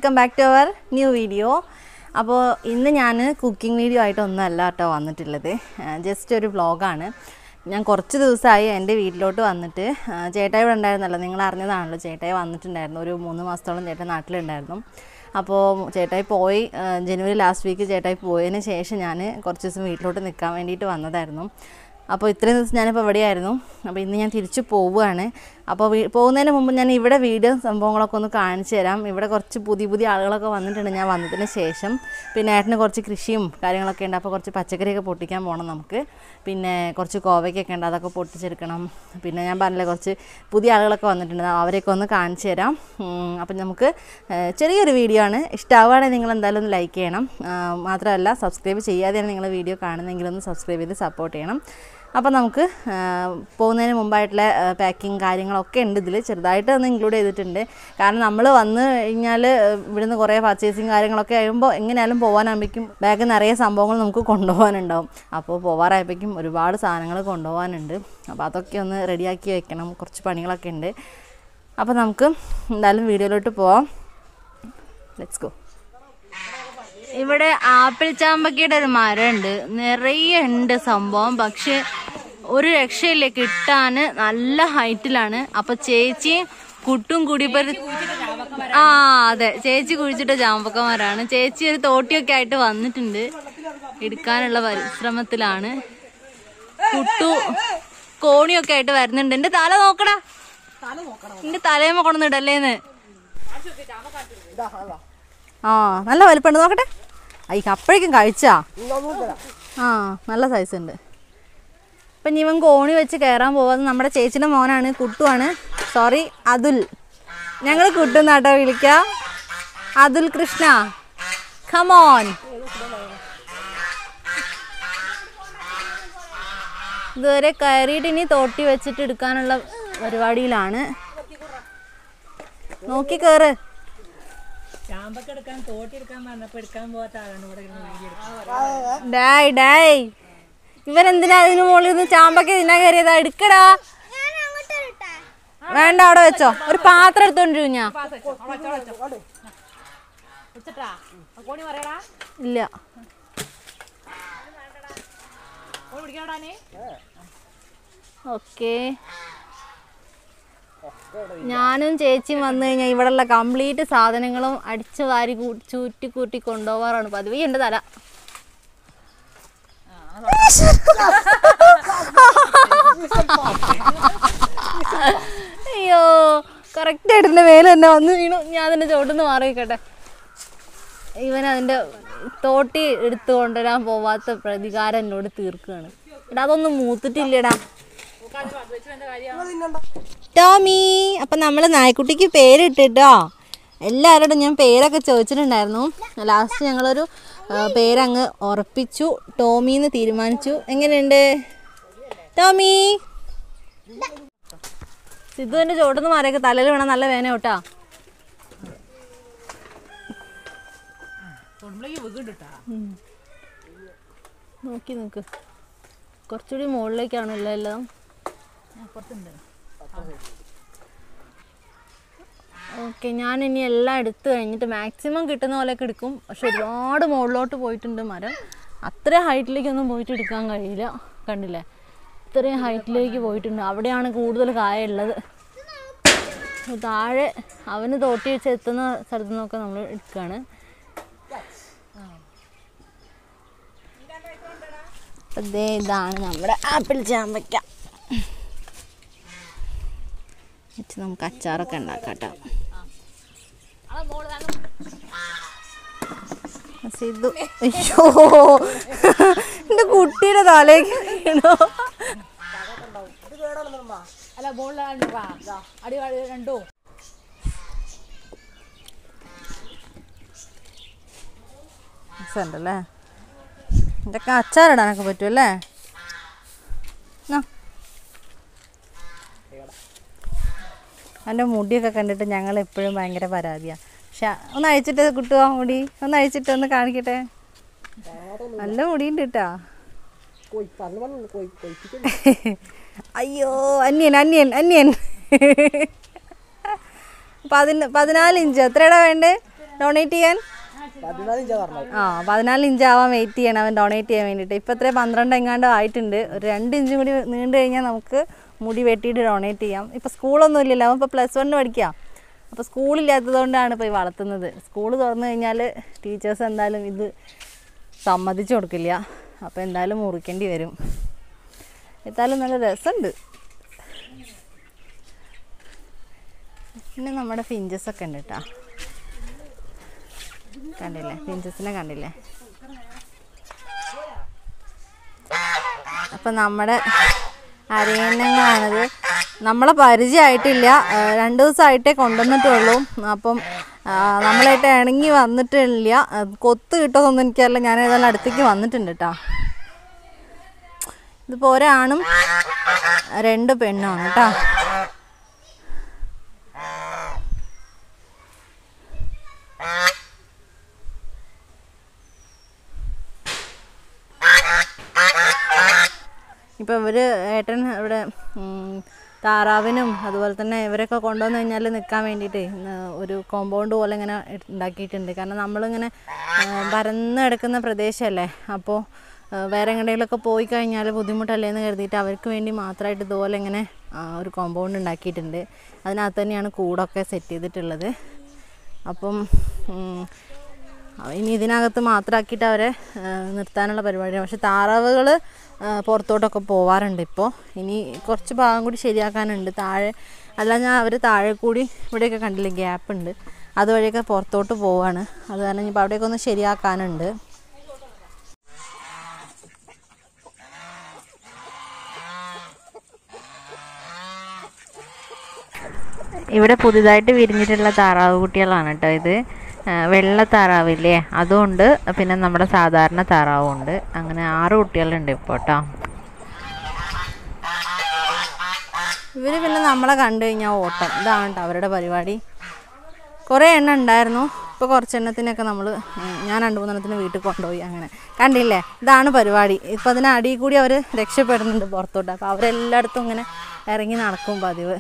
Welcome back to our new video അപ്പോൾ ഇന്ന് ഞാൻ കുക്കിംഗ് വീഡിയോ ആയിട്ടൊന്നുമല്ല കേട്ടോ വന്നിട്ടുള്ളത് ജസ്റ്റ് ഒരു വ്ളോഗാണ് ഞാൻ കുറച്ച് ദിവസമായി എൻ്റെ വീട്ടിലോട്ട് വന്നിട്ട് ആ, ചേട്ടായി ഇവിടെ ഉണ്ടായിരുന്നല്ലോ നിങ്ങൾ അറിഞ്ഞതാണല്ലോ ചേട്ടായി വന്നിട്ടുണ്ടായിരുന്നു ഒരു മൂന്ന് മാസത്തോളം ചേട്ടൻ നാട്ടിലുണ്ടായിരുന്നു അപ്പോൾ ചേട്ടായി പോയി ആ, ജനുവരി ലാസ്റ്റ് വീക്ക് ചേട്ടായി പോയതിന് ശേഷം ഞാൻ കുറച്ച് ദിവസം വീട്ടിലോട്ട് നിൽക്കാൻ വേണ്ടിയിട്ട് വന്നതായിരുന്നു അപ്പോൾ ഇത്രയും ദിവസം ഞാനിപ്പോൾ ഇവിടെയായിരുന്നു അപ്പോൾ ഇന്ന് ഞാൻ തിരിച്ചു പോവുകയാണ് അപ്പോൾ വീ പോകുന്നതിന് മുമ്പ് ഞാൻ ഇവിടെ വീഡിയോ സംഭവങ്ങളൊക്കെ ഒന്ന് കാണിച്ചു തരാം ഇവിടെ കുറച്ച് പുതിയ പുതിയ ആളുകളൊക്കെ വന്നിട്ടുണ്ട് ഞാൻ വന്നതിന് ശേഷം പിന്നെ ഏട്ടന് കുറച്ച് കൃഷിയും കാര്യങ്ങളൊക്കെ ഉണ്ട് അപ്പോൾ കുറച്ച് പച്ചക്കറിയൊക്കെ പൊട്ടിക്കാൻ പോകണം നമുക്ക് പിന്നെ കുറച്ച് കോവയ്ക്കൊക്കെ ഉണ്ട് അതൊക്കെ പൊട്ടിച്ചെടുക്കണം പിന്നെ ഞാൻ പറഞ്ഞില്ലേ കുറച്ച് പുതിയ ആളുകളൊക്കെ വന്നിട്ടുണ്ട് അവരെയൊക്കെ ഒന്ന് കാണിച്ചു തരാം ഉം, അപ്പം നമുക്ക് ഏഹ്, ചെറിയൊരു വീഡിയോ ആണ് ഇഷ്ടമാവുകയാണെങ്കിൽ നിങ്ങൾ എന്തായാലും ഒന്ന് ലൈക്ക് ചെയ്യണം ആ, മാത്രമല്ല സബ്സ്ക്രൈബ് ചെയ്യാതെയാണ് നിങ്ങൾ വീഡിയോ കാണുന്നെങ്കിൽ ഒന്ന് സബ്സ്ക്രൈബ് ചെയ്ത് സപ്പോർട്ട് ചെയ്യണം അപ്പോൾ നമുക്ക് ആ, പോകുന്നതിന് മുമ്പായിട്ടുള്ള പാക്കിങ് കാര്യങ്ങളൊക്കെ ഉണ്ട് ഇതിൽ ചെറുതായിട്ട് ഒന്ന് ഇൻക്ലൂഡ് ചെയ്തിട്ടുണ്ട് കാരണം നമ്മൾ വന്ന് കഴിഞ്ഞാൽ ഇവിടുന്ന് കുറേ പർച്ചേസിങ് കാര്യങ്ങളൊക്കെ ആകുമ്പോൾ എങ്ങനെയാലും പോകാനാകുമ്പോഴേക്കും ബാഗ് നിറയെ സംഭവങ്ങൾ നമുക്ക് കൊണ്ടുപോകാനുണ്ടാവും അപ്പോൾ പോവാറായപ്പോഴേക്കും ഒരുപാട് സാധനങ്ങൾ കൊണ്ടുപോകാനുണ്ട് അപ്പോൾ അതൊക്കെ ഒന്ന് റെഡിയാക്കി വെക്കണം കുറച്ച് പണികളൊക്കെ ഉണ്ട് അപ്പോൾ നമുക്ക് എന്തായാലും വീഡിയോയിലോട്ട് പോവാം ലെറ്റ്സ് ഗോ ഇവിടെ ആപ്പിൾ ചാമ്പക്കയുടെ ഒരു മരമുണ്ട് നിറയെ ഉണ്ട് സംഭവം പക്ഷെ ഒരു രക്ഷയില്ല കിട്ടാന് നല്ല ഹൈറ്റിലാണ് അപ്പൊ ചേച്ചി കുട്ടും കൂടി ഇപ്പൊ ഒരു- ആ അതെ ചേച്ചി കുഴിച്ചിട്ട ചാമ്പക്കന്മാരാണ് ചേച്ചി ഒരു തോട്ടിയൊക്കെ ആയിട്ട് വന്നിട്ടുണ്ട് എടുക്കാനുള്ള പരിശ്രമത്തിലാണ് കുട്ടു കോണിയൊക്കെ ആയിട്ട് വരുന്നുണ്ട് എന്റെ തല നോക്കടാ എന്റെ തലയമ്മ കൊണ്ടുവന്നിടല്ലേന്ന് ആ നല്ല വലിപ്പമുണ്ട് നോക്കട്ടെ ഐ അപ്പോഴേക്കും കഴിച്ചാ ആ നല്ല സൈസ് ഉണ്ട് അപ്പം ഇവൻ കോണി വെച്ച് കയറാൻ പോകുന്നത് നമ്മുടെ ചേച്ചിയുടെ മോനാണ് കുട്ടുവാണ് സോറി അതുൽ ഞങ്ങൾ കുട്ടുന്നാട്ടോ വിളിക്ക അതുൽ കൃഷ്ണ ഖമോൻ ഇതുവരെ കയറിയിട്ട് ഇനി തോട്ടി വെച്ചിട്ട് എടുക്കാനുള്ള പരിപാടിയിലാണ് നോക്കി കയറ് ചാമ്പൊക്കെ എടുക്കാൻ തോട്ടി എടുക്കാൻ പറഞ്ഞപ്പോ എടുക്കാൻ പോകാത്ത ആളാണ് ഇവിടെ ഇരുന്ന് വീഡിയോ എടുക്കുന്നത് ഡായ് ഡായ് ഇവരെന്തിനാ അതിന് മുകളിൽ നിന്ന് ചാമ്പൊക്കെ തിന്നാൻ കയറിയതാ എടുക്കടാ വേണ്ട അവിടെ വെച്ചോ ഒരു പാത്രം എടുത്തോണ്ടിരു ഞാൻ കോണി പറയടാ ഇല്ല കോണി പിടിക്കാടാ നീ ഓക്കെ ഞാനും ചേച്ചിയും വന്നു കഴിഞ്ഞാൽ ഇവിടെയുള്ള കംപ്ലീറ്റ് സാധനങ്ങളും അടിച്ചു വാരി കൂ- ചൂറ്റി കൂട്ടി കൊണ്ടുപോകാറാണ് പതിവ് ഈ എൻ്റെ തല അയ്യോ കറക്റ്റ് ആയിട്ട് എൻ്റെ മേലെ തന്നെ വന്ന് വീണു ഞാൻ അതിൻ്റെ ചോട്ടിന്ന് മാറി നിൽക്കട്ടെ ഇവൻ അതിൻ്റെ തോട്ടി എടുത്തു കൊണ്ടുവരാൻ പോവാത്ത പ്രതികാരം എന്നോട് തീർക്കുകയാണ് എടാ അതൊന്നും മൂത്തിട്ടില്ലടാ ടോമി അപ്പം നമ്മൾ നായ്ക്കുട്ടിക്ക് പേരിട്ടിട്ടോ എല്ലാവരോടും ഞാൻ പേരൊക്കെ ചോദിച്ചിട്ടുണ്ടായിരുന്നു ലാസ്റ്റ് ഞങ്ങളൊരു ആ, പേരങ്ങ് ഉറപ്പിച്ചു ടോമി എന്ന് തീരുമാനിച്ചു എങ്ങനെയുണ്ട് ടോമി സിദ്ധുവിൻ്റെ ചോട്ടുന്ന് മാറിയൊക്കെ തലയിൽ വേണം നല്ല വേന കേട്ടാ തൊടുമ്പളേക്ക് വീകിട്ടാ നോക്കി നോക്ക് കുറച്ചുകൂടി മുകളിലേക്കാണല്ലോ എല്ലാം പുറത്തുണ്ട് ഓക്കെ ഞാൻ ഇനി എല്ലാം എടുത്തു കഴിഞ്ഞിട്ട് മാക്സിമം കിട്ടുന്ന പോലെയൊക്കെ എടുക്കും പക്ഷെ ഒരുപാട് മുകളിലോട്ട് പോയിട്ടുണ്ട് മരം അത്ര ഹൈറ്റിലേക്കൊന്നും പോയിട്ട് എടുക്കാൻ കഴിയില്ല കണ്ടില്ലേ ഇത്രയും ഹൈറ്റിലേക്ക് പോയിട്ടുണ്ട് അവിടെയാണ് കൂടുതൽ കായ ഉള്ളത് അപ്പോൾ താഴെ അവന് തോട്ടി വെച്ച് എത്തുന്ന സ്ഥലത്തു നിന്നൊക്കെ നമ്മൾ എടുക്കുകയാണ് അതേ ഇതാണ് നമ്മുടെ ആപ്പിൾ ചാമ്പയ്ക്ക വെച്ച് നമുക്ക് അച്ചാറൊക്കെ ഉണ്ടാക്കാം കേട്ടോ സിദ്ധു അയ്യോ എന്റെ കുട്ടിയുടെ തലേക്ക് വീണോ അല്ല ബോളിലാണ് അടി അടി രണ്ടോ ഉണ്ടല്ലേ ഇതൊക്കെ അച്ചാറിടാനൊക്കെ പറ്റുമല്ലേ ആ. എൻ്റെ മുടിയൊക്കെ കണ്ടിട്ട് ഞങ്ങൾ എപ്പോഴും ഭയങ്കര പരാതിയാണ് പക്ഷെ ഒന്ന് അഴിച്ചിട്ട് കിട്ടുമോ മുടി ഒന്ന് അഴിച്ചിട്ട് ഒന്ന് കാണിക്കട്ടെ നല്ല മുടിയുണ്ട് കേട്ടാ അയ്യോ അന്യൻ അന്യൻ അന്യൻ പതിന പതിനാല് ഇഞ്ച് എത്രയുടെ വേണ്ടേ ഡൊണേറ്റ് ചെയ്യാൻ പതിനാല് ഇഞ്ചാ പറഞ്ഞത് ആ പതിനാല് ഇഞ്ച് ആവാൻ വെയിറ്റ് ചെയ്യണം അവൻ ഡൊണേറ്റ് ചെയ്യാൻ വേണ്ടിയിട്ട് ഇപ്പം എത്ര പന്ത്രണ്ട് എങ്ങാണ്ട് ആയിട്ടുണ്ട് ഒരു രണ്ട് ഇഞ്ചും കൂടി നീണ്ടു കഴിഞ്ഞാൽ നമുക്ക് മുടി വെട്ടിയിട്ട് ഡൊണേറ്റ് ചെയ്യാം ഇപ്പം സ്കൂളൊന്നും ഇല്ലല്ലോ അവൻ ഇപ്പോൾ പ്ലസ് വണ്ണിന് പഠിക്കാം അപ്പോൾ സ്കൂളില്ലാത്തത് കൊണ്ടാണ് ഇപ്പോൾ ഈ വളർത്തുന്നത് സ്കൂൾ തുറന്നു കഴിഞ്ഞാൽ ടീച്ചേഴ്സ് എന്തായാലും ഇത് സമ്മതിച്ചു കൊടുക്കില്ല അപ്പോൾ എന്തായാലും മുറിക്കേണ്ടി വരും എന്തായാലും നല്ല രസമുണ്ട് പിന്നെ നമ്മുടെ ഫിഞ്ചസ് ഒക്കെ ഉണ്ട് കേട്ടോ കണ്ടില്ലേ ഫിഞ്ചസിനെ കണ്ടില്ലേ അപ്പം നമ്മുടെ അരയണ്ണങ്ങളാണിത് നമ്മളെ പരിചയമായിട്ടില്ല ആ, രണ്ട് ദിവസമായിട്ടേ കൊണ്ടുവന്നിട്ടുള്ളൂ അപ്പം ആ, നമ്മളായിട്ട് ഇണങ്ങി വന്നിട്ടില്ല ആ, കൊത്ത് കിട്ടുമെന്നൊന്നും എനിക്കറിയില്ല ഞാൻ ഏതായാലും അടുത്തേക്ക് വന്നിട്ടുണ്ട് കേട്ടോ ഇതിപ്പോൾ ഒരാണും രണ്ട് പെണ്ണാണ് കേട്ടോ ഇപ്പോൾ ഇവർ ഏട്ടൻ ഇവിടെ ഉം, താറാവിനും അതുപോലെ തന്നെ ഇവരൊക്കെ കൊണ്ടുവന്ന് കഴിഞ്ഞാൽ നിൽക്കാൻ വേണ്ടിയിട്ട് ഒരു കോമ്പൗണ്ട് പോലെ ഇങ്ങനെ ഇ- ഉണ്ടാക്കിയിട്ടുണ്ട് കാരണം നമ്മളിങ്ങനെ ആ, പരന്ന് കിടക്കുന്ന പ്രദേശമല്ലേ അപ്പോൾ ആ, വേറെ എങ്ങനെയെങ്കിലുമൊക്കെ പോയി കഴിഞ്ഞാൽ ബുദ്ധിമുട്ടല്ലേ എന്ന് കരുതിയിട്ട് അവർക്ക് വേണ്ടി മാത്രമായിട്ട് ഇതുപോലെ ഇങ്ങനെ ആ, ഒരു കോമ്പൗണ്ട് ഉണ്ടാക്കിയിട്ടുണ്ട് അതിനകത്ത് തന്നെയാണ് കൂടൊക്കെ സെറ്റ് ചെയ്തിട്ടുള്ളത് അപ്പം ഉം, ആ, ഇനി ഇതിനകത്ത് മാത്രമാക്കിയിട്ട് അവരെ ആ, നിർത്താനുള്ള പരിപാടിയാണ് പക്ഷെ താറാവുകൾ പുറത്തോട്ടൊക്കെ പോവാറുണ്ട് ഇപ്പോൾ ഇനി കുറച്ച് ഭാഗം കൂടി ശരിയാക്കാനുണ്ട് താഴെ അല്ല ഞാൻ അവർ താഴെ കൂടി ഇവിടെയൊക്കെ കണ്ടില്ലേ ഗ്യാപ്പ് ഉണ്ട് അതുവഴിയൊക്കെ പുറത്തോട്ട് പോവാണ് അത് കാരണം ഇനിയിപ്പോൾ അവിടെയൊക്കെ ഒന്ന് ശരിയാക്കാനുണ്ട് ഇവിടെ പുതുതായിട്ട് വിരിഞ്ഞിട്ടുള്ള താറാവ് കുട്ടികളാണ് കേട്ടോ ഇത് ആ, വെള്ള താറാവില്ലേ അതുകൊണ്ട് പിന്നെ നമ്മുടെ സാധാരണ താറാവും ഉണ്ട് അങ്ങനെ ആറ് കുട്ടികളുണ്ട് ഇപ്പോൾ കേട്ടോ ഇവർ പിന്നെ നമ്മളെ കണ്ടു കഴിഞ്ഞാൽ ഓട്ടം ഇതാണ് കേട്ടോ അവരുടെ പരിപാടി കുറേ എണ്ണം ഉണ്ടായിരുന്നു ഇപ്പോൾ കുറച്ച് എണ്ണത്തിനൊക്കെ നമ്മൾ ഞാൻ രണ്ട് മൂന്നെണ്ണത്തിന് വീട്ടിൽ കൊണ്ടുപോയി അങ്ങനെ കണ്ടില്ലേ ഇതാണ് പരിപാടി ഇപ്പം അതിന് അടിയിൽ കൂടി അവർ രക്ഷപ്പെടുന്നുണ്ട് പുറത്തോട്ട് അപ്പോൾ അവരെല്ലായിടത്തും ഇങ്ങനെ ഇറങ്ങി നടക്കും പതിവ്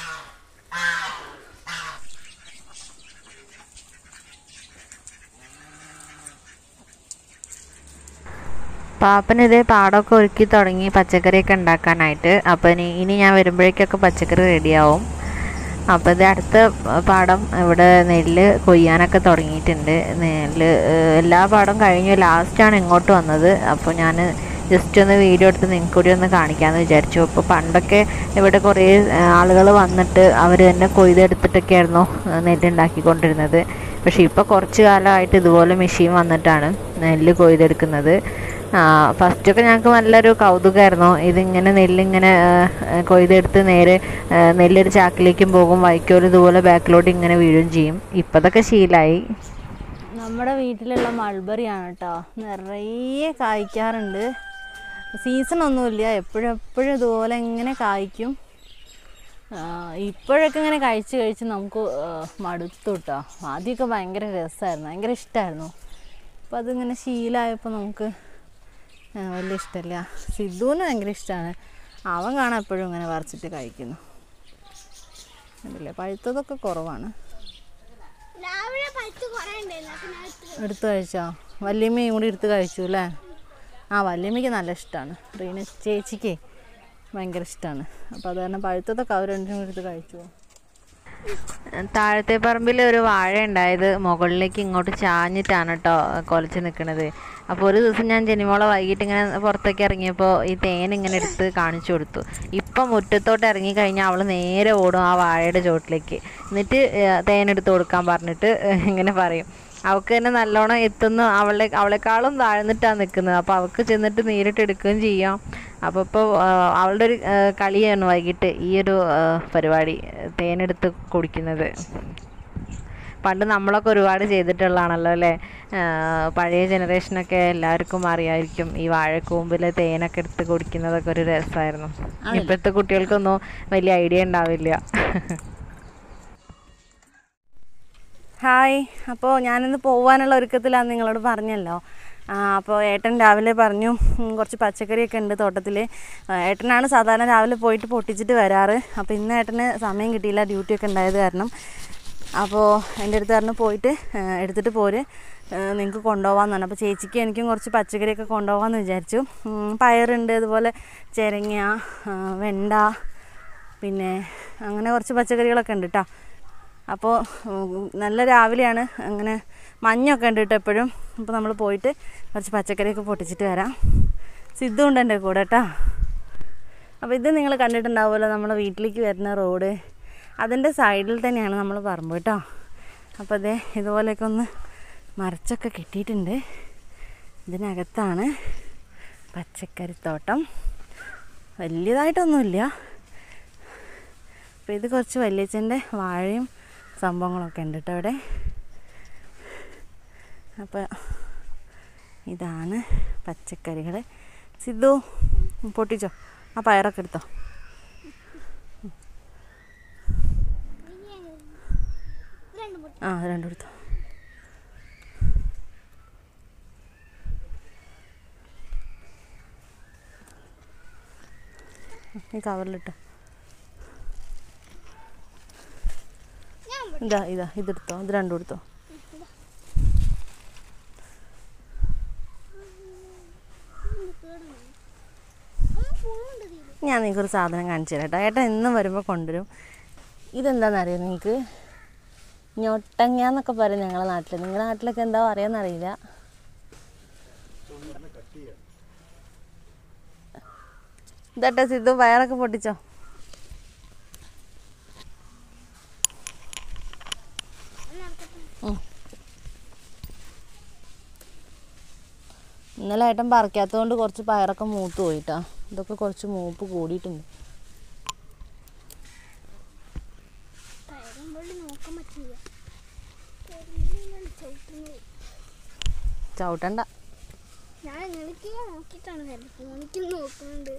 പാപ്പന് ഇതേ പാടമൊക്കെ ഒരുക്കി തുടങ്ങി പച്ചക്കറിയൊക്കെ ഉണ്ടാക്കാനായിട്ട് അപ്പോൾ ഇനി ഇനി ഞാൻ വരുമ്പോഴേക്കൊക്കെ പച്ചക്കറി റെഡിയാവും അപ്പോൾ ഇത് അടുത്ത പാടം ഇവിടെ നെല്ല് കൊയ്യാനൊക്കെ തുടങ്ങിയിട്ടുണ്ട് നെല്ല് ഏഹ്, എല്ലാ പാടം കഴിഞ്ഞു ലാസ്റ്റാണ് ഇങ്ങോട്ട് വന്നത് അപ്പോൾ ഞാൻ ജസ്റ്റ് ഒന്ന് വീഡിയോ എടുത്ത് നിങ്ങൾക്ക് കൂടി ഒന്ന് കാണിക്കാമെന്ന് വിചാരിച്ചു അപ്പോൾ പണ്ടൊക്കെ ഇവിടെ കുറേ ആളുകൾ വന്നിട്ട് അവർ തന്നെ കൊയ്തെടുത്തിട്ടൊക്കെയായിരുന്നു ഏഹ്, നെല്ല് ഉണ്ടാക്കിക്കൊണ്ടിരുന്നത് പക്ഷേ ഇപ്പോൾ കുറച്ച് കാലമായിട്ട് ഇതുപോലെ മെഷീൻ വന്നിട്ടാണ് നെല്ല് കൊയ്തെടുക്കുന്നത് ഫസ്റ്റൊക്കെ ഞങ്ങൾക്ക് നല്ലൊരു കൗതുകമായിരുന്നു ഇതിങ്ങനെ നെല്ലിങ്ങനെ ആ, കൊയ്തെടുത്ത് നേരെ ആ, നെല്ലൊരു ചാക്കിലേക്കും പോകും വൈക്കോല് ഇതുപോലെ ബാക്കിലോട്ട് ഇങ്ങനെ വീഴുകയും ചെയ്യും ഇപ്പം അതൊക്കെ ശീലമായി നമ്മുടെ വീട്ടിലുള്ള മൾബറിയാണ് കേട്ടോ നിറയെ കായ്ക്കാറുണ്ട് സീസൺ ഒന്നുമില്ല എപ്പോഴും എപ്പോഴും ഇതുപോലെ ഇങ്ങനെ കായ്ക്കും ആ, ഇപ്പോഴൊക്കെ ഇങ്ങനെ കഴിച്ച് കഴിച്ച് നമുക്ക് ആ, മടുത്തു കേട്ടോ ആദ്യമൊക്കെ ഭയങ്കര രസമായിരുന്നു ഭയങ്കര ഇഷ്ടമായിരുന്നു അപ്പോൾ അതിങ്ങനെ ശീലമായപ്പോൾ നമുക്ക് ആ, വലിയ ഇഷ്ടമില്ല സിദ്ധുവിന് ഭയങ്കര ഇഷ്ടമാണ് അവൻ കാണാൻ എപ്പോഴും ഇങ്ങനെ പറിച്ചിട്ട് കഴിക്കുന്നു കണ്ടില്ലേ പഴുത്തതൊക്കെ കുറവാണ് രാവിലെ പഴുത്ത് കുറേ ഉണ്ടായിരുന്നു അപ്പൊ ഞാൻ എടുത്ത് എടുത്ത് കഴിച്ചോ വല്യമ്മയും കൂടി എടുത്ത് കഴിച്ചു അല്ലേ ആ വല്യമ്മയ്ക്ക് നല്ല ഇഷ്ടമാണ് റീന ചേച്ചിക്ക് ഭയങ്കര ഇഷ്ടമാണ് അപ്പോൾ അത് കാരണം പഴുത്തതൊക്കെ അവർ രണ്ടും കൂടി എടുത്ത് കഴിച്ചു താഴത്തെ പറമ്പിൽ ഒരു വാഴ ഉണ്ടായത് മുകളിലേക്ക് ഇങ്ങോട്ട് ചാഞ്ഞിട്ടാണ് കേട്ടോ കൊലച്ച് നിൽക്കുന്നത് അപ്പോൾ ഒരു ദിവസം ഞാൻ ജനിമോളെ വൈകിട്ട് ഇങ്ങനെ പുറത്തേക്ക് ഇറങ്ങിയപ്പോൾ ഈ തേൻ ഇങ്ങനെ എടുത്ത് കാണിച്ചു കൊടുത്തു ഇപ്പം മുറ്റത്തോട്ട് ഇറങ്ങി കഴിഞ്ഞാൽ അവൾ നേരെ ഓടും ആ വാഴയുടെ ചോട്ടിലേക്ക് എന്നിട്ട് ഏഹ്, തേൻ എടുത്ത് കൊടുക്കാൻ പറഞ്ഞിട്ട് ഏഹ്, ഇങ്ങനെ പറയും അവൾക്ക് തന്നെ നല്ലോണം എത്തുന്നു അവളെ അവളെക്കാളും താഴ്ന്നിട്ടാണ് നിൽക്കുന്നത് അപ്പോൾ അവൾക്ക് ചെന്നിട്ട് നേരിട്ട് എടുക്കുകയും ചെയ്യാം അപ്പോൾ ഇപ്പോൾ അവളുടെ ഒരു ആ, കളിയാണ് വൈകിട്ട് ഈ ഒരു ആ, പരിപാടി തേനെടുത്ത് കുടിക്കുന്നത് പണ്ട് നമ്മളൊക്കെ ഒരുപാട് ചെയ്തിട്ടുള്ളതാണല്ലോ അല്ലേ ആ, പഴയ ജനറേഷനൊക്കെ എല്ലാവർക്കും അറിയായിരിക്കും ഈ വാഴക്കൂമ്പിൽ തേനൊക്കെ എടുത്ത് കുടിക്കുന്നതൊക്കെ ഒരു രസമായിരുന്നു ഇപ്പോഴത്തെ കുട്ടികൾക്കൊന്നും വലിയ ഐഡിയ ഉണ്ടാവില്ല ഹായ് അപ്പോൾ ഞാനിന്ന് പോകാനുള്ള ഒരുക്കത്തിലാന്ന് നിങ്ങളോട് പറഞ്ഞല്ലോ ആ, അപ്പോൾ ഏട്ടൻ രാവിലെ പറഞ്ഞു ഉം, കുറച്ച് പച്ചക്കറിയൊക്കെ ഉണ്ട് തോട്ടത്തിൽ ഏട്ടനാണ് സാധാരണ രാവിലെ പോയിട്ട് പൊട്ടിച്ചിട്ട് വരാറ് അപ്പോൾ ഇന്ന് ഏട്ടന് സമയം കിട്ടിയില്ല ഡ്യൂട്ടിയൊക്കെ ഉണ്ടായത് കാരണം അപ്പോൾ എൻ്റെ അടുത്ത് പറഞ്ഞു പോയിട്ട് ആ, എടുത്തിട്ട് പോര് നിങ്ങൾക്ക് കൊണ്ടുപോകാമെന്ന് പറഞ്ഞു അപ്പോൾ ചേച്ചിക്ക് എനിക്കും കുറച്ച് പച്ചക്കറിയൊക്കെ കൊണ്ടുപോകാമെന്ന് വിചാരിച്ചു ഉം, പയറുണ്ട് അതുപോലെ ചിരങ്ങ ആ, വെണ്ട പിന്നെ അങ്ങനെ കുറച്ച് പച്ചക്കറികളൊക്കെ ഉണ്ട് കേട്ടോ അപ്പോൾ ഉം, നല്ല രാവിലെയാണ് അങ്ങനെ മഞ്ഞൊക്കെ ഉണ്ട് കേട്ടോ എപ്പോഴും അപ്പോൾ നമ്മൾ പോയിട്ട് കുറച്ച് പച്ചക്കറിയൊക്കെ പൊട്ടിച്ചിട്ട് വരാം സിദ്ധു ഉണ്ട് എൻ്റെ കൂടെ കേട്ടോ അപ്പോൾ ഇത് നിങ്ങൾ കണ്ടിട്ടുണ്ടാവുമല്ലോ നമ്മളെ വീട്ടിലേക്ക് വരുന്ന റോഡ് അതിൻ്റെ സൈഡിൽ തന്നെയാണ് നമ്മൾ പറമ്പ് കേട്ടോ അപ്പോൾ അതെ ഇതുപോലെയൊക്കെ ഒന്ന് മറച്ചൊക്കെ കെട്ടിയിട്ടുണ്ട് ഇതിനകത്താണ് പച്ചക്കറിത്തോട്ടം വലിയതായിട്ടൊന്നുമില്ല അപ്പോൾ ഇത് കുറച്ച് വല്യച്ഛൻ്റെ വാഴയും സംഭവങ്ങളൊക്കെ ഉണ്ട് കേട്ടോ ഇവിടെ അപ്പോൾ ഇതാണ് പച്ചക്കറികൾ സിദ്ധു പൊട്ടിച്ചോ ആ പയറൊക്കെ എടുത്തോ രണ്ട് മുട്ട ആ അത് രണ്ടും എടുത്തോ ഈ കവറിലിട്ടോ ഞാൻ ഇതാ ഇതാ ഇതെടുത്തോ ഇത് രണ്ടും എടുത്തോ അമ്മ പോകുന്നുണ്ട് തീരെ ഞാൻ നിങ്ങൾക്ക് ഒരു സാധനം കാണിച്ചു തരാം കേട്ടോ ഏട്ടൻ എന്നും വരുമ്പോൾ കൊണ്ടുവരും ഇതെന്താണെന്നറിയോ നിങ്ങൾക്ക് ഞൊട്ടങ്ങ എന്നൊക്കെ പറയും ഞങ്ങളെ നാട്ടിൽ നിങ്ങളുടെ നാട്ടിലൊക്കെ എന്താ പറയാന്നറിയില്ല ഇതട്ടെ സിദ്ധു പയറൊക്കെ പൊട്ടിച്ചോ ഉം. ഇന്നലെ ഏട്ടൻ പറിക്കാത്തതുകൊണ്ട് കുറച്ച് പയറൊക്കെ മൂത്ത് പോയിട്ടാ ഇതൊക്കെ കുറച്ച് മൂപ്പ് കൂടിയിട്ടുണ്ട് പയറും വെള്ളി നോക്കാൻ പറ്റില്ല കരിമീനാണ് ചവിട്ടുന്നത് ചവിട്ടണ്ട ഞാൻ എങ്ങനെയൊക്കെ നോക്കിയിട്ടാണ് വരുന്നത് ഫോണിക്ക് നോക്കുന്നുണ്ട്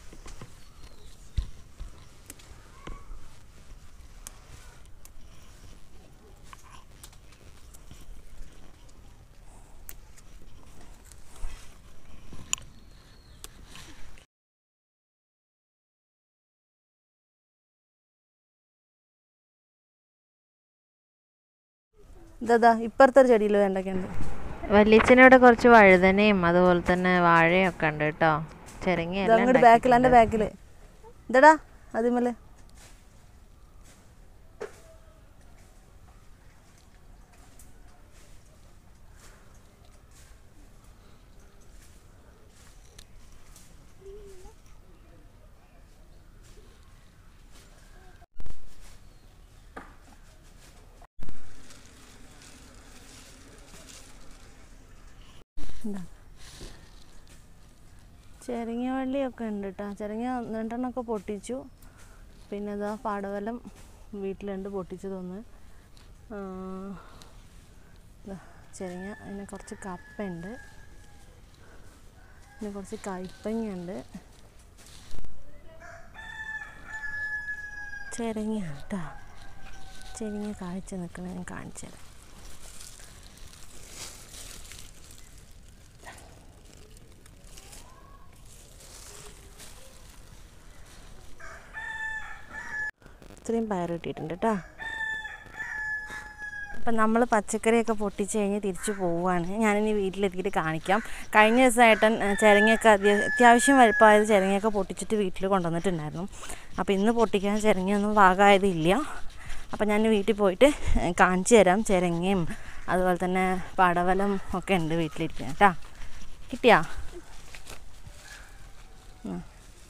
ഇതാ ഇപ്പുറത്തെ ഒരു ചെടിയിൽ വേണ്ടൊക്കെയുണ്ട് വല്യച്ഛനവിടെ കുറച്ച് വഴുതനയും അതുപോലെ തന്നെ വാഴയും ഒക്കെ ഉണ്ട് കേട്ടോ ചിരങ്ങി ഇത് അങ്ങോട്ട് ബാക്കിൽ എൻ്റെ ബാക്കിൽ ഇതടാ അതിമല് ചെരങ്ങ വള്ളിയൊക്കെ ഉണ്ട് കേട്ടോ ചെരങ്ങ രണ്ടെണ്ണമൊക്കെ പൊട്ടിച്ചു പിന്നെ ഇതാ പാടവലം വീട്ടിലുണ്ട് പൊട്ടിച്ചതൊന്ന് ആ, ദാ ചെരങ്ങ പിന്നെ കുറച്ച് കപ്പയുണ്ട് പിന്നെ കുറച്ച് കയ്പ്പങ്ങയുണ്ട് ചെരങ്ങ കേട്ടോ ചെരങ്ങ കാഴ്ച നിൽക്കണ ഞാൻ കാണിച്ചു തരാം ഇത്രയും പയർ കിട്ടിയിട്ടുണ്ട് കേട്ടോ അപ്പം നമ്മൾ പച്ചക്കറിയൊക്കെ പൊട്ടിച്ച് കഴിഞ്ഞ് തിരിച്ചു പോവുകയാണ് ഞാനിനി വീട്ടിലെത്തിയിട്ട് കാണിക്കാം കഴിഞ്ഞ ദിവസം ഏട്ടൻ ഏ, ചിരങ്ങയൊക്കെ അത്യ- അത്യാവശ്യം വലുപ്പമായത് ചിരങ്ങയൊക്കെ പൊട്ടിച്ചിട്ട് വീട്ടിൽ കൊണ്ടുവന്നിട്ടുണ്ടായിരുന്നു അപ്പോൾ ഇന്ന് പൊട്ടിക്കാൻ ചിരങ്ങയൊന്നും പാകമായതില്ല അപ്പം ഞാൻ വീട്ടിൽ പോയിട്ട് ഏ, കാണിച്ചു തരാം ചിരങ്ങയും അതുപോലെ തന്നെ പടവലം ഒക്കെ ഉണ്ട് വീട്ടിലിരിക്കുന്നത് കേട്ടോ കിട്ടിയാ ഉം.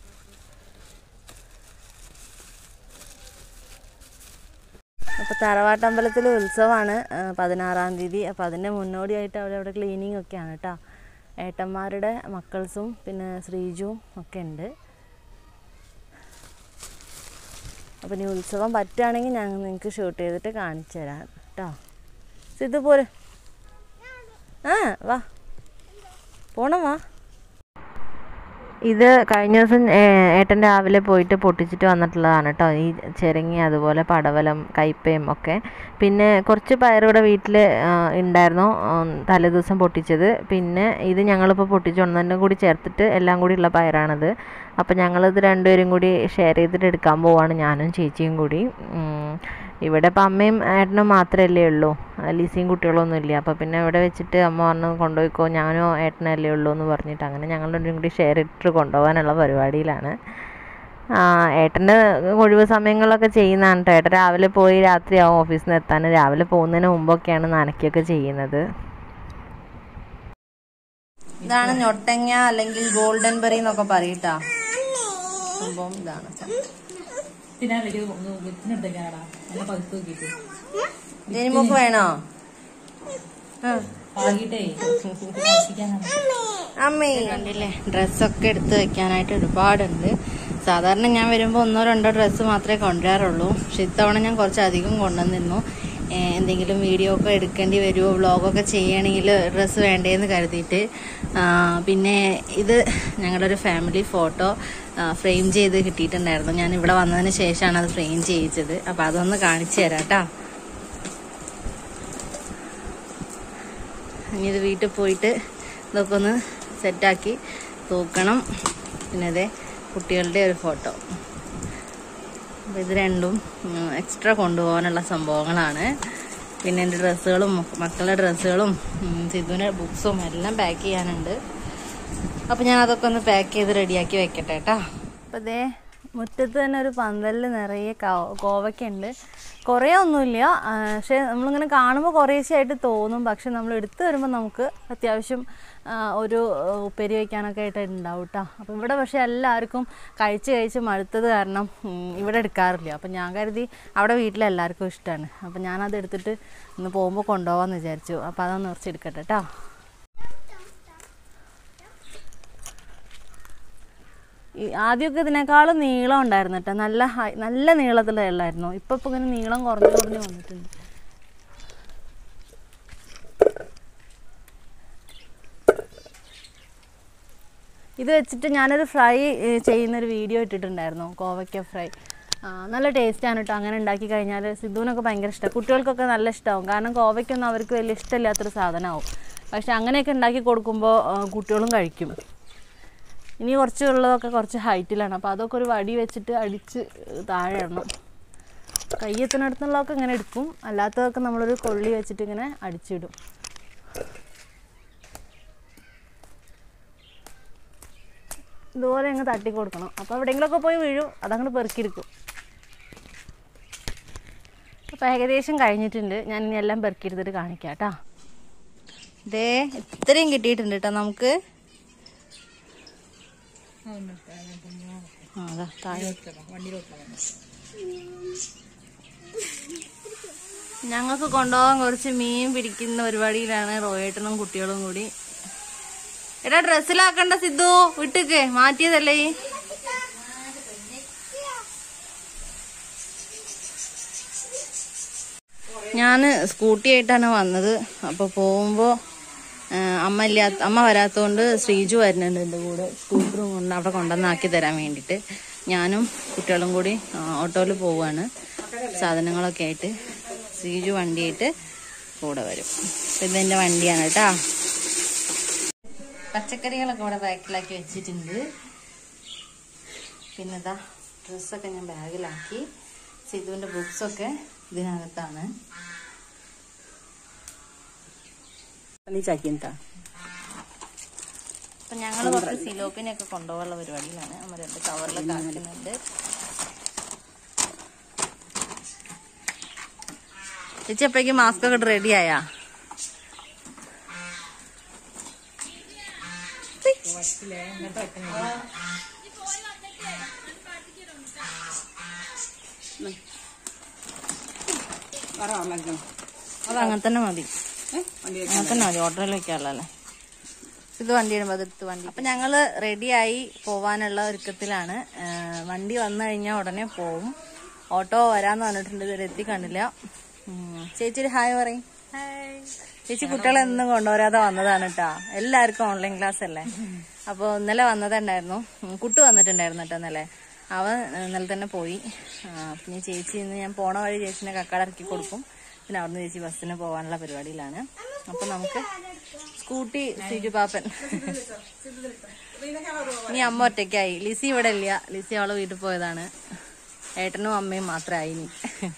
അപ്പോൾ തറവാട്ടമ്പലത്തിൽ ഉത്സവമാണ് ആ, പതിനാറാം തീയതി അപ്പോൾ അതിൻ്റെ മുന്നോടിയായിട്ട് അവിടെ അവിടെ ക്ലീനിങ് ഒക്കെയാണ് കേട്ടോ ഏട്ടന്മാരുടെ മക്കൾസും പിന്നെ ശ്രീജുവും ഒക്കെ ഉണ്ട് അപ്പോൾ ഇനി ഉത്സവം പറ്റുകയാണെങ്കിൽ ഞാൻ നിങ്ങൾക്ക് ഷൂട്ട് ചെയ്തിട്ട് കാണിച്ചു തരാം കേട്ടോ സിദ്ധു പോര് ആ വാ പോണം വാ ഇത് കഴിഞ്ഞ ദിവസം ഏ- ഏട്ടൻ രാവിലെ പോയിട്ട് പൊട്ടിച്ചിട്ട് വന്നിട്ടുള്ളതാണ് കേട്ടോ ഈ ചിരങ്ങി അതുപോലെ പടവലം കയ്പയും ഒക്കെ പിന്നെ കുറച്ച് പയറിവിടെ വീട്ടിൽ ഉണ്ടായിരുന്നു ഉം, തലേദിവസം പൊട്ടിച്ചത് പിന്നെ ഇത് ഞങ്ങളിപ്പോൾ പൊട്ടിച്ചു കൊണ്ടതിൻ്റെ കൂടി ചേർത്തിട്ട് എല്ലാം കൂടി ഉള്ള പയറാണത് അപ്പോൾ ഞങ്ങളിത് രണ്ടുപേരും കൂടി ഷെയർ ചെയ്തിട്ട് എടുക്കാൻ പോവാണ് ഞാനും ചേച്ചിയും കൂടി ഉം. ഇവിടെ ഇപ്പം അമ്മയും ഏട്ടനും മാത്രമല്ലേ ഉള്ളൂ ആ, ലിസിയും കുട്ടികളൊന്നും ഇല്ല അപ്പോൾ പിന്നെ ഇവിടെ വെച്ചിട്ട് അമ്മ പറഞ്ഞു കൊണ്ടുപോയിക്കോ ഞാനോ ഏട്ടനല്ലേ ഉള്ളൂ എന്ന് പറഞ്ഞിട്ട് അങ്ങനെ ഞങ്ങൾ രണ്ടും കൂടി ഷെയർ ഇട്ടിട്ട് കൊണ്ടുപോകാനുള്ള പരിപാടിയിലാണ് ആ, ഏട്ടൻ്റെ ഒഴിവ് സമയങ്ങളൊക്കെ ചെയ്യുന്നതാണ് കേട്ടോ ഏട്ടൻ രാവിലെ പോയി രാത്രിയാവും ഓഫീസിൽ നിന്ന് എത്താൻ രാവിലെ പോകുന്നതിന് മുമ്പൊക്കെയാണ് നനയ്ക്കുകയൊക്കെ ചെയ്യുന്നത് ഇതാണ് ഞൊട്ടങ്ങ അല്ലെങ്കിൽ ഗോൾഡൻ ബെറി എന്നൊക്കെ പറയട്ടാ സംഭവം ഇതാണ് പിന്നെ അല്ലെങ്കിൽ വിത്തിനെടുത്തേക്കാടാ എന്നെ പകുത്ത് നോക്കിയിട്ട് ജനിമോക്ക് വേണോ ആ. പാകിട്ടേ താമസിക്കാനാണ് അമ്മേ കണ്ടില്ലേ ഡ്രസ്സൊക്കെ എടുത്ത് വെക്കാനായിട്ട് ഒരുപാടുണ്ട് സാധാരണ ഞാൻ വരുമ്പോൾ ഒന്നോ രണ്ടോ ഡ്രസ്സ് മാത്രമേ കൊണ്ടുവരാറുള്ളൂ പക്ഷെ ഇത്തവണ ഞാൻ കുറച്ചധികം കൊണ്ടുവന്നിരുന്നു ഏഹ് എന്തെങ്കിലും വീഡിയോ ഒക്കെ എടുക്കേണ്ടി വരുമോ വ്ളോഗൊക്കെ ചെയ്യണമെങ്കിൽ ഡ്രസ്സ് വേണ്ടേന്ന് കരുതിയിട്ട് ആ, പിന്നെ ഇത് ഞങ്ങളുടെ ഒരു ഫാമിലി ഫോട്ടോ ഫ്രെയിം ചെയ്ത് കിട്ടിയിട്ടുണ്ടായിരുന്നു ഞാൻ ഇവിടെ വന്നതിന് ശേഷമാണ് അത് ഫ്രെയിം ചെയ്യിച്ചത് അപ്പം അതൊന്ന് കാണിച്ചു തരാം കേട്ടോ ഇനി ഇത് വീട്ടിൽ പോയിട്ട് ഇതൊക്കെ ഒന്ന് സെറ്റാക്കി തൂക്കണം പിന്നെ അതെ കുട്ടികളുടെ ഒരു ഫോട്ടോ അപ്പോൾ ഇത് രണ്ടും എക്സ്ട്രാ കൊണ്ടുപോകാനുള്ള സംഭവങ്ങളാണ് പിന്നെ എൻ്റെ ഡ്രസ്സുകളും മക്കളുടെ ഡ്രസ്സുകളും സിദ്ധുവിൻ്റെ ബുക്സും എല്ലാം പാക്ക് ചെയ്യാനുണ്ട് അപ്പോൾ ഞാൻ അതൊക്കെ ഒന്ന് പാക്ക് ചെയ്ത് റെഡിയാക്കി വെക്കട്ടെ കേട്ടോ അപ്പോൾ ഇതേ മുറ്റത്ത് തന്നെ ഒരു പന്തലിൽ നിറയെ കോവയ്ക്കുണ്ട് കുറേ ഒന്നുമില്ല ആ, പക്ഷേ നമ്മളിങ്ങനെ കാണുമ്പോൾ കുറേശ്ശെയായിട്ട് തോന്നും പക്ഷെ നമ്മൾ എടുത്തു വരുമ്പോൾ നമുക്ക് അത്യാവശ്യം ആ, ഒരു ആ, ഉപ്പേരി വയ്ക്കാനൊക്കെ ആയിട്ട് ഉണ്ടാവും കേട്ടോ അപ്പോൾ ഇവിടെ പക്ഷേ എല്ലാവർക്കും കഴിച്ച് കഴിച്ച് മടുത്തത് കാരണം ഉം, ഇവിടെ എടുക്കാറില്ല അപ്പം ഞാൻ കരുതി അവിടെ വീട്ടിലെല്ലാവർക്കും ഇഷ്ടമാണ് അപ്പം ഞാനത് എടുത്തിട്ട് ഇന്ന് പോകുമ്പോൾ കൊണ്ടുപോകാമെന്ന് വിചാരിച്ചു അപ്പോൾ അതൊന്ന് കുറച്ചെടുക്കട്ടെ കേട്ടോ ഈ ആദ്യമൊക്കെ ഇതിനേക്കാളും നീളം ഉണ്ടായിരുന്നു കേട്ടോ നല്ല ഹൈ നല്ല നീളത്തിലുള്ളായിരുന്നു ഇപ്പം ഇപ്പം ഇങ്ങനെ നീളം കുറഞ്ഞു കുറഞ്ഞു വന്നിട്ടുണ്ട് ഇത് വെച്ചിട്ട് ഞാനൊരു ഫ്രൈ ചെയ്യുന്നൊരു വീഡിയോ ഇട്ടിട്ടുണ്ടായിരുന്നു കോവയ്ക്ക ഫ്രൈ ആ, നല്ല ടേസ്റ്റാണ് കേട്ടോ അങ്ങനെ ഉണ്ടാക്കി കഴിഞ്ഞാൽ സിദ്ധുവിനൊക്കെ ഭയങ്കര ഇഷ്ടമാണ് കുട്ടികൾക്കൊക്കെ നല്ല ഇഷ്ടമാവും കാരണം കോവയ്ക്കൊന്നും അവർക്ക് വലിയ ഇഷ്ടമില്ലാത്തൊരു സാധനമാവും പക്ഷെ അങ്ങനെയൊക്കെ ഉണ്ടാക്കി കൊടുക്കുമ്പോൾ ആ, കുട്ടികളും കഴിക്കും ഇനി കുറച്ച് ഉള്ളതൊക്കെ കുറച്ച് ഹൈറ്റിലാണ് അപ്പോൾ അതൊക്കെ ഒരു വടി വെച്ചിട്ട് അടിച്ച് താഴെ ഇടണം കയ്യെത്തിനടുത്തുള്ളതൊക്കെ ഇങ്ങനെ എടുക്കും അല്ലാത്തതൊക്കെ നമ്മളൊരു കൊള്ളി വെച്ചിട്ട് ഇങ്ങനെ അടിച്ചിടും ഇതുപോലെ അങ്ങ് തട്ടി കൊടുക്കണം അപ്പോൾ എവിടെയെങ്കിലുമൊക്കെ പോയി വീഴും അതങ്ങോട്ട് പെറുക്കിയെടുക്കും അപ്പോൾ ഏകദേശം കഴിഞ്ഞിട്ടുണ്ട് ഞാൻ ഇനി എല്ലാം പെറുക്കിയെടുത്തിട്ട് കാണിക്കാം കേട്ടോ ഇതേ ഇത്രയും കിട്ടിയിട്ടുണ്ട് കേട്ടോ നമുക്ക് ആ, അതാ താഴെ ഞങ്ങൾക്ക് കൊണ്ടുപോകാൻ കുറച്ച് മീൻ പിടിക്കുന്ന പരിപാടിയിലാണ് റോയേട്ടനും കുട്ടികളും കൂടി എടാ ഡ്രസ്സിലാക്കണ്ട സിദ്ധു വിട്ടുക്ക് മാറ്റിയതല്ലേ ഈ? ഞാൻ സ്കൂട്ടി ആയിട്ടാണ് വന്നത് അപ്പോൾ പോകുമ്പോൾ അമ്മ ഇല്ലാത്ത അമ്മ വരാത്തതുകൊണ്ട് ശ്രീജു വരുന്നുണ്ട് എൻ്റെ കൂടെ സ്കൂട്ടറും കൊണ്ട് അവിടെ കൊണ്ടുവന്നാക്കി തരാൻ വേണ്ടിയിട്ട് ഞാനും കുട്ടികളും കൂടി ഓട്ടോയിൽ പോവുകയാണ് സാധനങ്ങളൊക്കെ ആയിട്ട് ശ്രീജു വണ്ടിയായിട്ട് കൂടെ വരും അപ്പോൾ ഇതെൻ്റെ വണ്ടിയാണ് കേട്ടോ പച്ചക്കറികളൊക്കെ ഇവിടെ ബാക്കിലാക്കി വെച്ചിട്ടുണ്ട് പിന്നെ ഇതാ ഡ്രസ്സൊക്കെ ഞാൻ ബാഗിലാക്കി സിധുവിൻ്റെ ബുക്സൊക്കെ ഇതിനകത്താണ് നീ ചാക്കിന്താ അപ്പൊ ഞങ്ങൾ കുറച്ച് സിലോപ്പിനെയൊക്കെ കൊണ്ടുപോകാനുള്ള പരിപാടിയിലാണ് അമ്മ രണ്ട് കവറിലൊക്കെ ആക്കുന്നുണ്ട് ചേച്ചി അപ്പോഴേക്കും മാസ്ക് ഒക്കെ റെഡി ആയാ അത് അങ്ങനെ തന്നെ മതി അങ്ങനെ തന്നെ മതി ഓട്ടോയിൽ വെക്കാമല്ലോ ഇത് വണ്ടി ഇടുമ്പോൾ അതെടുത്ത് വണ്ടി അപ്പം ഞങ്ങൾ റെഡിയായി പോവാനുള്ള ഒരുക്കത്തിലാണ് ആ, വണ്ടി വന്നു കഴിഞ്ഞാൽ ഉടനെ പോവും ഓട്ടോ വരാന്ന് പറഞ്ഞിട്ടുണ്ട് ഇതുവരെ എത്തി കണ്ടില്ല ഉം. ചേച്ചി ഒരു ഹായ് പറയും ചേച്ചി കുട്ടികളെ എന്നും കൊണ്ടുവരാതെ വന്നതാണ് കേട്ടോ എല്ലാവർക്കും ഓൺലൈൻ ക്ലാസ് അല്ലേ അപ്പോൾ ഇന്നലെ വന്നതുണ്ടായിരുന്നു ഉം, കുട്ടു വന്നിട്ടുണ്ടായിരുന്നു കേട്ടോ ഇന്നലെ അവൻ ഇന്നലെ തന്നെ പോയി ആ, പിന്നെ ചേച്ചി ഇന്ന് ഞാൻ പോണ വഴി ചേച്ചിനെ കക്കാട് ഇറക്കി കൊടുക്കും പിന്നെ അവിടുന്ന് ചേച്ചി ബസ്സിന് പോകാനുള്ള പരിപാടിയിലാണ് അപ്പൊ നമുക്ക് സ്കൂട്ടി സിജു പാപ്പൻ ഇനി അമ്മ ഒറ്റയ്ക്കായി ലിസി ഇവിടെ ഇല്ല ലിസി അവളെ വീട്ടിൽ പോയതാണ് ഏട്ടനും അമ്മയും മാത്രമായി ഇനി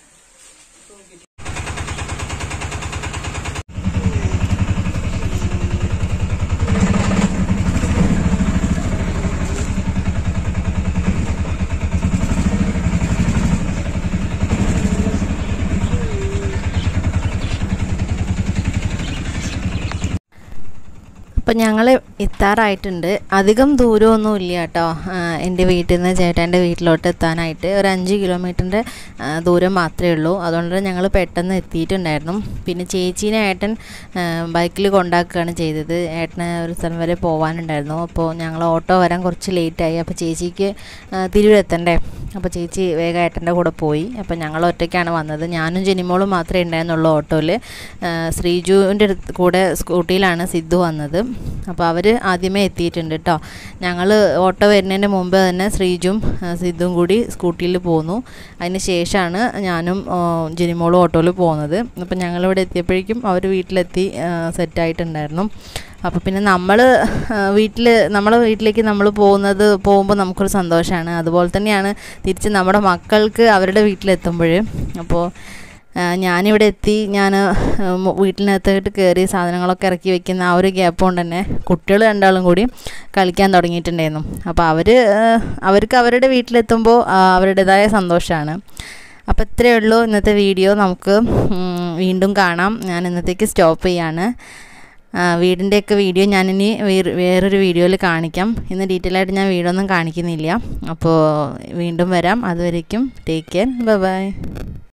അപ്പം ഞങ്ങൾ എത്താറായിട്ടുണ്ട് അധികം ദൂരമൊന്നും ഇല്ല കേട്ടോ ആ, എൻ്റെ വീട്ടിൽ നിന്ന് ചേട്ടൻ്റെ വീട്ടിലോട്ട് എത്താനായിട്ട് ഒരു അഞ്ച് കിലോമീറ്ററിൻ്റെ ദൂരം മാത്രമേ ഉള്ളൂ അതുകൊണ്ട് ഞങ്ങൾ പെട്ടെന്ന് എത്തിയിട്ടുണ്ടായിരുന്നു പിന്നെ ചേച്ചീനെ ഏട്ടൻ ബൈക്കിൽ കൊണ്ടാക്കുകയാണ് ചെയ്തത് ഏട്ടന് ഒരു സ്ഥലം വരെ പോകാനുണ്ടായിരുന്നു അപ്പോൾ ഞങ്ങൾ ഓട്ടോ വരാൻ കുറച്ച് ലേറ്റായി അപ്പോൾ ചേച്ചിക്ക് ആ, തിരൂരെത്തണ്ടേ അപ്പോൾ ചേച്ചി വേഗം ഏട്ടൻ്റെ കൂടെ പോയി അപ്പോൾ ഞങ്ങൾ ഒറ്റയ്ക്കാണ് വന്നത് ഞാനും ജനിമോളും മാത്രമേ ഉണ്ടായിരുന്നുള്ളൂ ഓട്ടോയിൽ ശ്രീജുവിൻ്റെ അടുത്ത് കൂടെ സ്കൂട്ടിയിലാണ് സിദ്ധു വന്നത് അപ്പോൾ അവർ ആദ്യമേ എത്തിയിട്ടുണ്ട് കേട്ടോ ഞങ്ങൾ ഓട്ടോ വരുന്നതിൻ്റെ മുമ്പ് തന്നെ ശ്രീജും ആ, സിദ്ധുവും കൂടി സ്കൂട്ടിയിൽ പോന്നു അതിന് ശേഷമാണ് ഞാനും ആ, ജനിമോളും ഓട്ടോയിൽ പോകുന്നത് അപ്പോൾ ഞങ്ങളിവിടെ എത്തിയപ്പോഴേക്കും അവർ വീട്ടിലെത്തി സെറ്റായിട്ടുണ്ടായിരുന്നു അപ്പോൾ പിന്നെ നമ്മൾ വീട്ടിൽ നമ്മളെ വീട്ടിലേക്ക് നമ്മൾ പോകുന്നത് പോകുമ്പോൾ നമുക്കൊരു സന്തോഷമാണ് അതുപോലെ തന്നെയാണ് തിരിച്ച് നമ്മുടെ മക്കൾക്ക് അവരുടെ വീട്ടിലെത്തുമ്പോൾ അപ്പോൾ ആ, ഞാനിവിടെ എത്തി ഞാൻ വീട്ടിനകത്തോട്ട് കയറി സാധനങ്ങളൊക്കെ ഇറക്കി വെക്കുന്ന ആ ഒരു ഗ്യാപ്പ് കൊണ്ട് തന്നെ കുട്ടികൾ രണ്ടാളും കൂടി കളിക്കാൻ തുടങ്ങിയിട്ടുണ്ടായിരുന്നു അപ്പോൾ അവർ അവർക്ക് അവരുടെ വീട്ടിലെത്തുമ്പോൾ ആ, അവരുടേതായ സന്തോഷമാണ് അപ്പോൾ ഇത്രയേ ഉള്ളൂ ഇന്നത്തെ വീഡിയോ നമുക്ക് ഉം, വീണ്ടും കാണാം ഞാൻ ഇന്നത്തേക്ക് സ്റ്റോപ്പ് ചെയ്യാണ് ആ, വീടിൻ്റെയൊക്കെ വീഡിയോ ഞാനിനി വേറെ വേറൊരു വീഡിയോയിൽ കാണിക്കാം ഇന്ന് ഡീറ്റെയിൽ ആയിട്ട് ഞാൻ വീടൊന്നും കാണിക്കുന്നില്ല അപ്പോൾ വീണ്ടും വരാം അതുവരേക്കും ടേക്ക് കെയർ ബൈ